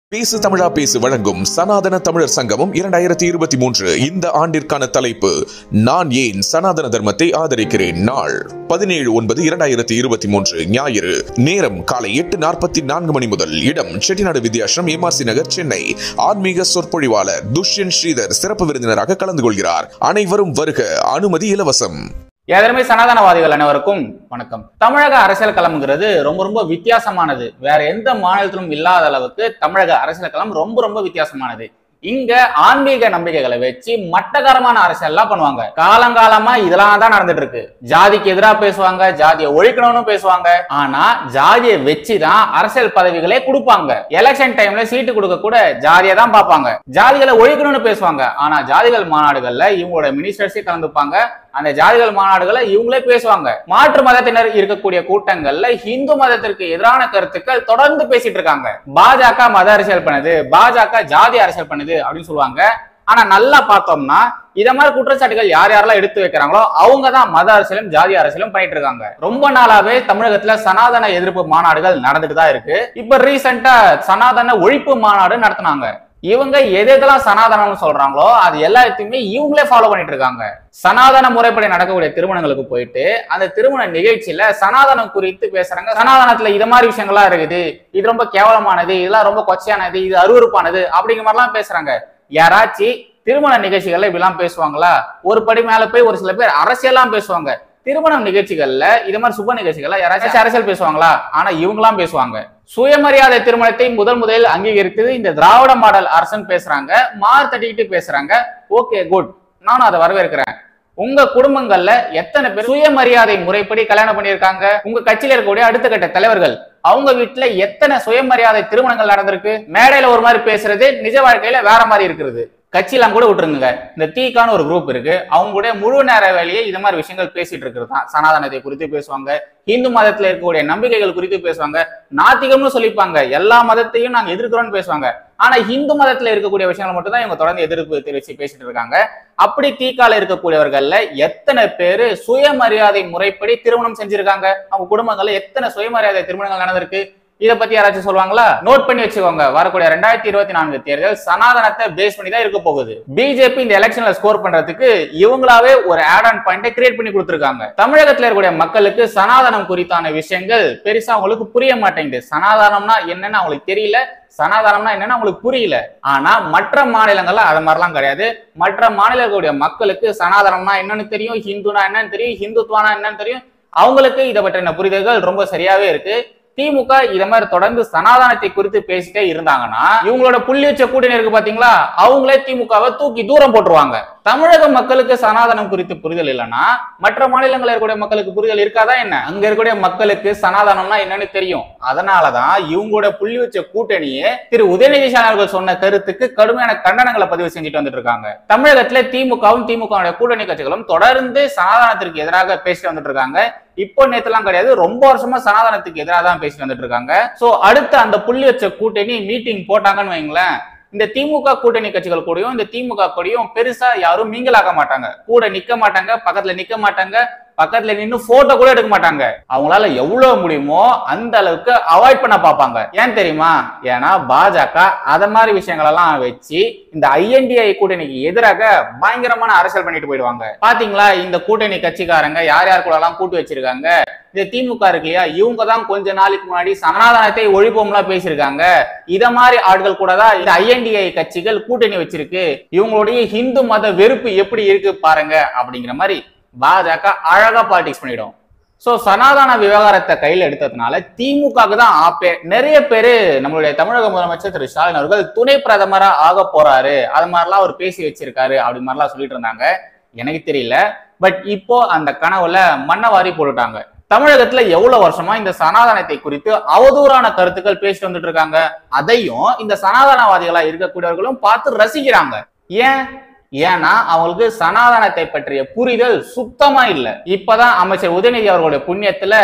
பேசு தமிழா பேசு வழங்கும் சனாதன தமிழர் சங்கமம் இரண்டாயிரத்தி இருபத்தி மூன்று இந்த ஆண்டிற்கான தலைப்பு நான் ஏன் சனாதன தர்மத்தை ஆதரிக்கிறேன் நாள் பதினேழு ஒன்பது இரண்டாயிரத்தி இருபத்தி மூன்று ஞாயிறு நேரம் காலை எட்டு நாற்பத்தி நான்கு மணி முதல் இடம் செட்டிநாடு வித்யாசிரம் எம்ஆர்சி நகர் சென்னை ஆன்மீக சொற்பொழிவாளர் துஷ்யன் ஸ்ரீதர் சிறப்பு விருந்தினராக கலந்து கொள்கிறார் அனைவரும் வருக அனுமதி இலவசம் ஏதனமே சனாதனவாதிகள் அனைவருக்கும் வணக்கம் தமிழக அரசியல் களம்ங்கிறது ரொம்ப ரொம்ப வித்தியாசமானது வேற எந்த மாநிலத்திலும் இல்லாத அளவுக்கு தமிழக அரசியல் களம் ரொம்ப ரொம்ப வித்தியாசமானது இங்க ஆன்மீக நம்பிக்கைகளை வச்சு மட்டகரமான அரசியல் எல்லாம் பண்ணுவாங்க காலங்காலமா இதெல்லாம் தான் நடந்துட்டு இருக்கு ஜாதிக்கு எதிரா பேசுவாங்க ஜாதியை ஒழிக்கணும்னு பேசுவாங்க ஆனா ஜாதியை வச்சுதான் அரசியல் பதவிகளே கொடுப்பாங்க எலெக்ஷன் டைம்ல சீட்டு கொடுக்க கூட ஜாதியை தான் பார்ப்பாங்க ஜாதிகளை ஒழிக்கணும்னு பேசுவாங்க ஆனா ஜாதிகள் மாநாடுகள்ல இவங்களோட மினிஸ்டர்ஸே கலந்துப்பாங்க அந்த ஜாதிகள் மாநாடுகளை இவங்களே பேசுவாங்க மாற்று மதத்தினர் இருக்கக்கூடிய கூட்டங்கள்ல இந்து மதத்திற்கு எதிரான கருத்துக்கள் தொடர்ந்து பேசிட்டு இருக்காங்க பாஜக மத அரசியல் பண்ணுது பாஜக ஜாதி அரசியல் பண்ணுது அப்படின்னு சொல்லுவாங்க ஆனா நல்லா பார்த்தோம்னா இத மாதிரி குற்றச்சாட்டுகள் யார் யாரெல்லாம் எடுத்து வைக்கிறாங்களோ அவங்க தான் மத அரசியலும் ஜாதி அரசியலும் பண்ணிட்டு இருக்காங்க ரொம்ப நாளாவே தமிழகத்துல சனாதன எதிர்ப்பு மாநாடுகள் நடந்துட்டு தான் இருக்கு இப்ப ரீசெண்டா சனாதன ஒழிப்பு மாநாடு நடத்தினாங்க இவங்க எது எதெல்லாம் சனாதனம்னு சொல்றாங்களோ அது எல்லாத்தையுமே இவங்களே ஃபாலோ பண்ணிட்டு இருக்காங்க சனாதன முறைப்படி நடக்கக்கூடிய திருமணங்களுக்கு போயிட்டு அந்த திருமண நிகழ்ச்சியில சனாதனம் குறித்து பேசுறாங்க சனாதனத்துல இது மாதிரி விஷயங்கள்லாம் இருக்குது இது ரொம்ப கேவலமானது இதெல்லாம் ரொம்ப கொச்சையானது இது அருவருப்பானது அப்படிங்கிற மாதிரிலாம் பேசுறாங்க யாராச்சும் திருமண நிகழ்ச்சிகள்ல இப்படிலாம் பேசுவாங்களா ஒரு படி மேல போய் ஒரு சில பேர் அரசியல்லாம் பேசுவாங்க திருமணம் நிகழ்ச்சிகள்ல இது மாதிரி சுப நிகழ்ச்சிகள்ல யாராச்சும் அரசியல் பேசுவாங்களா ஆனா இவங்களாம் பேசுவாங்க சுயமரியாதை திருமணத்தை முதல் முதலில் அங்கீகரித்தது இந்த திராவிட மாடல் அரசன் பேசுறாங்க மார் தட்டிக்கிட்டு பேசுறாங்க ஓகே குட் நானும் அதை வரவேற்கிறேன் உங்க குடும்பங்கள்ல எத்தனை பேர் சுயமரியாதை முறைப்படி கல்யாணம் பண்ணியிருக்காங்க உங்க கட்சியில இருக்கக்கூடிய அடுத்த கட்ட தலைவர்கள் அவங்க வீட்டுல எத்தனை சுயமரியாதை திருமணங்கள் நடந்திருக்கு மேடையில ஒரு மாதிரி பேசுறது நிஜ வாழ்க்கையில வேற மாதிரி இருக்கிறது கட்சியெல்லாம் கூட விட்டுருங்க இந்த தீக்கான ஒரு குரூப் இருக்கு அவங்களுடைய முழு நேர வேலையை இது மாதிரி விஷயங்கள் பேசிட்டு இருக்கிறது தான் சனாதனத்தை குறித்து பேசுவாங்க இந்து மதத்துல இருக்கக்கூடிய நம்பிக்கைகள் குறித்து பேசுவாங்க நாத்திகம்னு சொல்லிப்பாங்க எல்லா மதத்தையும் நாங்க எதிர்க்கிறோம்னு பேசுவாங்க ஆனா இந்து மதத்துல இருக்கக்கூடிய விஷயங்கள் மட்டும் தான் இவங்க தொடர்ந்து எதிர்ப்பு தெரிவிச்சு பேசிட்டு இருக்காங்க அப்படி தீக்கால இருக்கக்கூடியவர்கள்ல எத்தனை பேரு சுயமரியாதை முறைப்படி திருமணம் செஞ்சிருக்காங்க அவங்க குடும்பங்கள்ல எத்தனை சுயமரியாதை திருமணங்கள் நடந்திருக்கு இத பத்தி யாராச்சும் சொல்லுவாங்களா நோட் பண்ணி வச்சுக்கோங்க வரக்கூடிய ரெண்டாயிரத்தி இருபத்தி நான்கு தேர்தல் சனாதனத்தை பேஸ் பண்ணி தான் இருக்க போகுது பிஜேபி இந்த எலெக்ஷன்ல ஸ்கோர் பண்றதுக்கு இவங்களாவே ஒரு ஆட் ஆன் பாயிண்டை கிரியேட் பண்ணி கொடுத்திருக்காங்க தமிழகத்துல இருக்கக்கூடிய மக்களுக்கு சனாதனம் குறித்தான விஷயங்கள் பெருசா அவங்களுக்கு புரிய மாட்டேங்குது சனாதனம்னா என்னன்னு அவங்களுக்கு தெரியல சனாதனம்னா என்னன்னு அவங்களுக்கு புரியல ஆனா மற்ற மாநிலங்கள்ல அது மாதிரிலாம் கிடையாது மற்ற மாநிலங்களுடைய மக்களுக்கு சனாதனம்னா என்னன்னு தெரியும் ஹிந்துனா என்னன்னு தெரியும் ஹிந்துத்வானா என்னன்னு தெரியும் அவங்களுக்கு இதை பற்றின புரிதல்கள் ரொம்ப சரியாவே இருக்கு திமுக இத மாதிரி தொடர்ந்து சனாதனத்தை குறித்து பேசிட்டே இருந்தாங்கன்னா இவங்களோட புள்ளி வச்ச கூட்டணி இருக்கு பாத்தீங்களா அவங்களே திமுகவை தூக்கி தூரம் போட்டுருவாங்க தமிழக மக்களுக்கு சனாதனம் குறித்து புரிதல் இல்லைன்னா மற்ற மாநிலங்களில் இருக்கக்கூடிய மக்களுக்கு புரிதல் இருக்காதா என்ன அங்க இருக்கக்கூடிய மக்களுக்கு சனாதனம்னா என்னன்னு தெரியும் அதனாலதான் இவங்களோட புள்ளி வச்ச கூட்டணியே திரு உதயநிதி ஸ்டாலின் அவர்கள் சொன்ன கருத்துக்கு கடுமையான கண்டனங்களை பதிவு செஞ்சுட்டு வந்துட்டு இருக்காங்க தமிழகத்துல திமுகவும் திமுக கூட்டணி கட்சிகளும் தொடர்ந்து சனாதனத்திற்கு எதிராக பேசிட்டு வந்துட்டு இருக்காங்க இப்போ நேத்துலாம் கிடையாது ரொம்ப வருஷமா சனாதனத்துக்கு எதிராக தான் பேசிட்டு வந்துட்டு இருக்காங்க சோ அடுத்து அந்த புள்ளி வச்ச கூட்டணி மீட்டிங் போட்டாங்கன்னு வைங்களேன் இந்த திமுக கூட்டணி கட்சிகள் கூடயும் இந்த திமுக கூடயும் பெருசா யாரும் மீங்கலாக மாட்டாங்க கூட நிக்க மாட்டாங்க பக்கத்துல நிக்க மாட்டாங்க பக்கத்துல நின்னு போட்டோ கூட எடுக்க மாட்டாங்க அவங்களால எவ்வளவு முடியுமோ அந்த அளவுக்கு அவாய்ட் பண்ண பார்ப்பாங்க ஏன் தெரியுமா ஏன்னா பாஜக அத மாதிரி விஷயங்கள் எல்லாம் வச்சு இந்த ஐஎன்டிஐ கூட்டணிக்கு எதிராக பயங்கரமான அரசியல் பண்ணிட்டு போயிடுவாங்க பாத்தீங்களா இந்த கூட்டணி கட்சிக்காரங்க யார் யார் கூட எல்லாம் கூட்டு வச்சிருக்காங்க இந்த திமுக இருக்கு இல்லையா இவங்க தான் கொஞ்ச நாளைக்கு முன்னாடி சனாதனத்தை ஒழிப்போம்லாம் பேசியிருக்காங்க இத மாதிரி ஆட்கள் கூட தான் இந்த ஐஎன்டிஐ கட்சிகள் கூட்டணி வச்சிருக்கு இவங்களுடைய ஹிந்து மத வெறுப்பு எப்படி இருக்கு பாருங்க அப்படிங்கிற மாதிரி பாஜக அழகா பாலிடிக்ஸ் பண்ணிடும் சோ சனாதன விவகாரத்தை கையில் எடுத்ததுனால திமுகவுக்கு தான் ஆப்பே நிறைய பேரு நம்மளுடைய தமிழக முதலமைச்சர் திரு ஸ்டாலின் அவர்கள் துணை பிரதமரா ஆக போறாரு அது மாதிரிலாம் அவர் பேசி வச்சிருக்காரு அப்படி மாதிரிலாம் சொல்லிட்டு இருந்தாங்க எனக்கு தெரியல பட் இப்போ அந்த கனவுல மண்ணை வாரி போட்டுட்டாங்க தமிழகத்துல எவ்வளவு வருஷமா இந்த சனாதனத்தை குறித்து அவதூறான கருத்துக்கள் பேசிட்டு வந்துட்டு இருக்காங்க அதையும் இந்த சனாதனவாதிகளா இருக்கக்கூடியவர்களும் பார்த்து ரசிக்கிறாங்க ஏன் ஏன்னா அவங்களுக்கு சனாதனத்தை பற்றிய புரிதல் சுத்தமா இல்ல இப்பதான் அமைச்சர் உதயநிதி அவர்களுடைய புண்ணியத்துல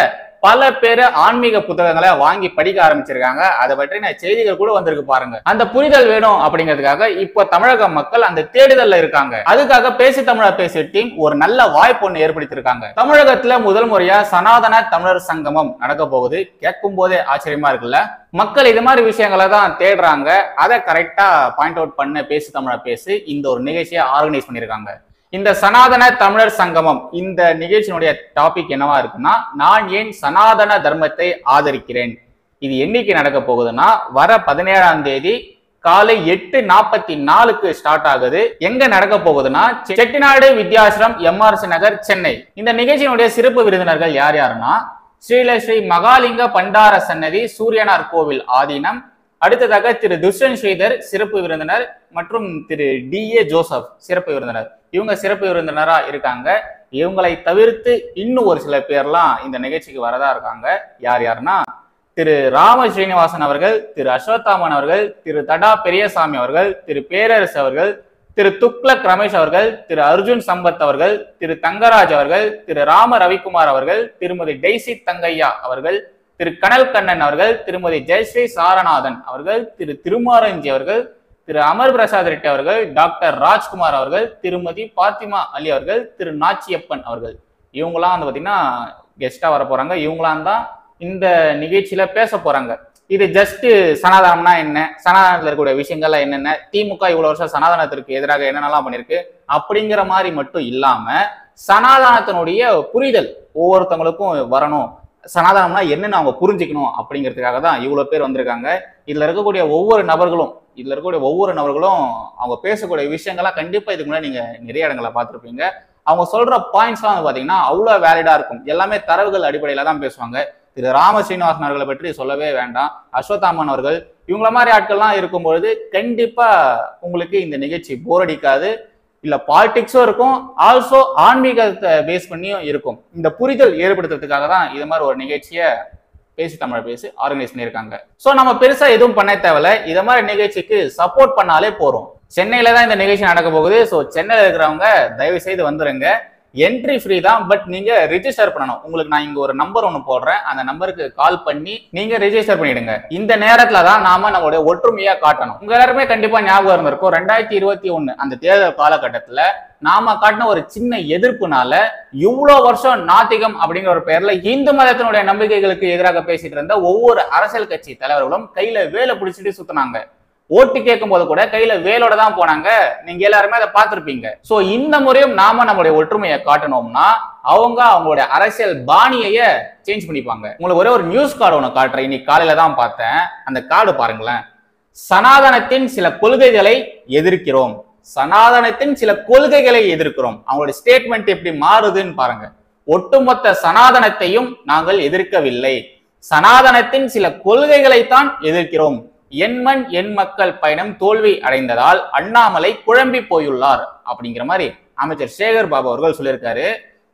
பல பேர் ஆன்மீக புத்தகங்களை வாங்கி படிக்க ஆரம்பிச்சிருக்காங்க அதை பற்றின செய்திகள் கூட வந்திருக்கு பாருங்க அந்த புரிதல் வேணும் அப்படிங்கிறதுக்காக இப்போ தமிழக மக்கள் அந்த தேடுதல்ல இருக்காங்க அதுக்காக பேசி தமிழா பேசி டீம் ஒரு நல்ல வாய்ப்பு ஒன்று ஏற்படுத்தியிருக்காங்க தமிழகத்துல முதல் முறையா சனாதன தமிழர் சங்கமம் நடக்க போகுது கேட்கும் போதே ஆச்சரியமா இருக்குல்ல மக்கள் இது மாதிரி விஷயங்களை தான் தேடுறாங்க அதை கரெக்டா பாயிண்ட் அவுட் பண்ண பேசி தமிழா பேசி இந்த ஒரு நிகழ்ச்சியை ஆர்கனைஸ் பண்ணியிருக்காங்க இந்த சனாதன தமிழர் சங்கமம் இந்த நிகழ்ச்சியினுடைய டாபிக் என்னவா இருக்குன்னா நான் ஏன் சனாதன தர்மத்தை ஆதரிக்கிறேன் இது என்னைக்கு நடக்க போகுதுன்னா வர பதினேழாம் தேதி காலை எட்டு நாற்பத்தி நாலுக்கு ஸ்டார்ட் ஆகுது எங்க நடக்க போகுதுன்னா செ- செட்டிநாடு வித்யாசிரம் எம்ஆர்சி நகர் சென்னை இந்த நிகழ்ச்சியினுடைய சிறப்பு விருந்தினர்கள் யார் யாருன்னா ஸ்ரீல ஸ்ரீ மகாலிங்க பண்டார சன்னதி சூரியனார் கோவில் ஆதீனம் அடுத்ததாக திரு துஷ்யன் ஸ்ரீதர் சிறப்பு விருந்தினர் மற்றும் திரு டி ஏ ஜோசப் சிறப்பு விருந்தினர் இவங்க சிறப்பு விருந்தினரா இருக்காங்க இவங்களை தவிர்த்து இன்னும் ஒரு சில பேர்லாம் இந்த நிகழ்ச்சிக்கு வரதா இருக்காங்க யார் யாருன்னா திரு ராம ஸ்ரீனிவாசன் அவர்கள் திரு அஸ்வத்தாமன் அவர்கள் திரு தடா பெரியசாமி அவர்கள் திரு பேரரசு அவர்கள் திரு துக்ளக் ரமேஷ் அவர்கள் திரு அர்ஜுன் சம்பத் அவர்கள் திரு தங்கராஜ் அவர்கள் திரு ராம ரவிக்குமார் அவர்கள் திருமதி டெய்சி தங்கையா அவர்கள் திரு கனல் கண்ணன் அவர்கள் திருமதி ஜெயஸ்ரீ சாரநாதன் அவர்கள் திரு திருமாரஞ்சி அவர்கள் திரு அமர் பிரசாத் ரெட்டி அவர்கள் டாக்டர் ராஜ்குமார் அவர்கள் திருமதி பாத்திமா அலி அவர்கள் திரு நாச்சியப்பன் அவர்கள் இவங்களாம் வந்து பாத்தீங்கன்னா கெஸ்டா வர போறாங்க இவங்களாம் தான் இந்த நிகழ்ச்சியில பேச போறாங்க இது ஜஸ்ட் சனாதனம்னா என்ன சனாதனத்துல இருக்கக்கூடிய விஷயங்கள்லாம் என்னென்ன திமுக இவ்வளவு வருஷம் சனாதனத்திற்கு எதிராக என்னென்னலாம் பண்ணிருக்கு அப்படிங்கிற மாதிரி மட்டும் இல்லாம சனாதனத்தினுடைய புரிதல் ஒவ்வொருத்தவங்களுக்கும் வரணும் சனாதனம்னா என்னன்னு அவங்க புரிஞ்சுக்கணும் அப்படிங்கிறதுக்காக தான் இவ்வளவு பேர் வந்திருக்காங்க இதுல இருக்கக்கூடிய ஒவ்வொரு நபர்களும் இதுல இருக்கக்கூடிய ஒவ்வொரு நபர்களும் அவங்க பேசக்கூடிய விஷயங்கள்லாம் கண்டிப்பா இதுக்கு முன்னாடி நீங்க நிறைய இடங்களை பார்த்திருப்பீங்க அவங்க சொல்ற பாயிண்ட்ஸ்லாம் வந்து பாத்தீங்கன்னா அவ்வளவு வேலிடா இருக்கும் எல்லாமே தரவுகள் அடிப்படையில தான் பேசுவாங்க திரு ராம ஸ்ரீனிவாசன் அவர்களை பற்றி சொல்லவே வேண்டாம் அஸ்வத்தாமன் அவர்கள் இவங்கள மாதிரி ஆட்கள்லாம் இருக்கும்பொழுது கண்டிப்பா உங்களுக்கு இந்த நிகழ்ச்சி போர் அடிக்காது இல்ல பாலிடிக்ஸும் இருக்கும் ஆல்சோ ஆன்மீகத்தை பேஸ் பண்ணியும் இருக்கும் இந்த புரிதல் ஏற்படுத்துறதுக்காக தான் இது மாதிரி ஒரு நிகழ்ச்சியை பேசி தமிழ் பேசி ஆர்கனைஸ் பண்ணியிருக்காங்க ஸோ நம்ம பெருசா எதுவும் பண்ண தேவையில்ல இத மாதிரி நிகழ்ச்சிக்கு சப்போர்ட் பண்ணாலே போறோம் சென்னையில தான் இந்த நிகழ்ச்சி நடக்க போகுது ஸோ சென்னையில இருக்கிறவங்க தயவு செய்து வந்துருங்க என்ட்ரி ஃப்ரீ தான் பட் நீங்க ரிஜிஸ்டர் பண்ணணும் உங்களுக்கு நான் இங்க ஒரு நம்பர் ஒன்று போடுறேன் அந்த நம்பருக்கு கால் பண்ணி நீங்க ரெஜிஸ்டர் பண்ணிடுங்க இந்த நேரத்துல தான் நாம நம்மளுடைய ஒற்றுமையா காட்டணும் உங்க எல்லாருமே கண்டிப்பா ஞாபகம் இருந்திருக்கும் ரெண்டாயிரத்தி இருபத்தி ஒண்ணு அந்த தேர்தல் காலகட்டத்துல நாம காட்டின ஒரு சின்ன எதிர்ப்புனால இவ்வளவு வருஷம் நாத்திகம் அப்படிங்கிற ஒரு பெயர்ல இந்து மதத்தினுடைய நம்பிக்கைகளுக்கு எதிராக பேசிட்டு இருந்த ஒவ்வொரு அரசியல் கட்சி தலைவர்களும் கையில வேலை பிடிச்சிட்டு சுத்தினாங்க ஓட்டு கேட்கும் போது கூட கையில வேலோட தான் போனாங்க நீங்க எல்லாருமே அதை பார்த்திருப்பீங்க சோ இந்த முறையும் நாம நம்மளுடைய ஒற்றுமையை காட்டணும்னா அவங்க அவங்களுடைய அரசியல் பாணியைய சேஞ்ச் பண்ணிப்பாங்க உங்களுக்கு ஒரே ஒரு நியூஸ் கார்டு ஒன்று காட்டுறேன் இன்னைக்கு காலையில தான் பார்த்தேன் அந்த கார்டு பாருங்களேன் சனாதனத்தின் சில கொள்கைகளை எதிர்க்கிறோம் சனாதனத்தின் சில கொள்கைகளை எதிர்க்கிறோம் அவங்களுடைய ஸ்டேட்மெண்ட் எப்படி மாறுதுன்னு பாருங்க ஒட்டுமொத்த சனாதனத்தையும் நாங்கள் எதிர்க்கவில்லை சனாதனத்தின் சில கொள்கைகளைத்தான் எதிர்க்கிறோம் எண்மண் எண் மக்கள் பயணம் தோல்வி அடைந்ததால் அண்ணாமலை குழம்பி போயுள்ளார் அப்படிங்கிற மாதிரி அமைச்சர் சேகர் பாபு அவர்கள் சொல்லியிருக்காரு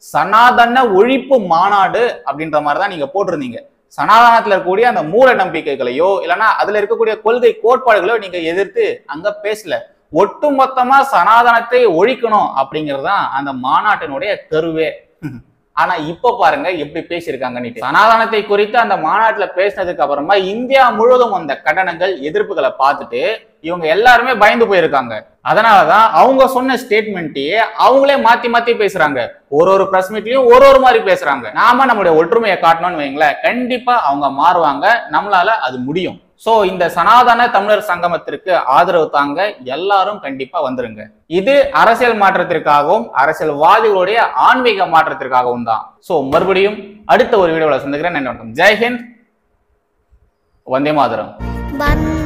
சனாதன ஒழிப்பு மாநாடு அப்படின்ற மாதிரி தான் நீங்க போட்டிருந்தீங்க சனாதனத்துல இருக்கக்கூடிய அந்த மூட நம்பிக்கைகளையோ இல்லைன்னா அதுல இருக்கக்கூடிய கொள்கை கோட்பாடுகளோ நீங்க எதிர்த்து அங்க பேசல ஒட்டுமொத்தமா சனாதனத்தை ஒழிக்கணும் அப்படிங்கிறது தான் அந்த மாநாட்டினுடைய கருவே ஆனா இப்ப பாருங்க எப்படி பேசியிருக்காங்கன்னு சனாதனத்தை குறித்து அந்த மாநாட்டுல பேசினதுக்கு அப்புறமா இந்தியா முழுவதும் வந்த கடனங்கள் எதிர்ப்புகளை பார்த்துட்டு இவங்க எல்லாருமே பயந்து போயிருக்காங்க அதனாலதான் அவங்க சொன்ன ஸ்டேட்மெண்ட்டையே அவங்களே மாத்தி மாத்தி பேசுறாங்க ஒரு ஒரு பிரஸ் மீட்லயும் ஒரு ஒரு மாதிரி பேசுறாங்க நாம நம்மளுடைய ஒற்றுமையை காட்டணும்னு வைங்களேன் கண்டிப்பா அவங்க மாறுவாங்க நம்மளால அது முடியும் சோ இந்த சனாதன தமிழர் சங்கமத்திற்கு ஆதரவு தாங்க எல்லாரும் கண்டிப்பா வந்துருங்க இது அரசியல் மாற்றத்திற்காகவும் அரசியல்வாதிகளுடைய ஆன்மீக மாற்றத்திற்காகவும் தான் சோ மறுபடியும் அடுத்த ஒரு வீடியோல சந்திக்கிறேன் நன்றி வணக்கம் ஜெய்ஹிந்த் வந்தே மாதரம் வந்த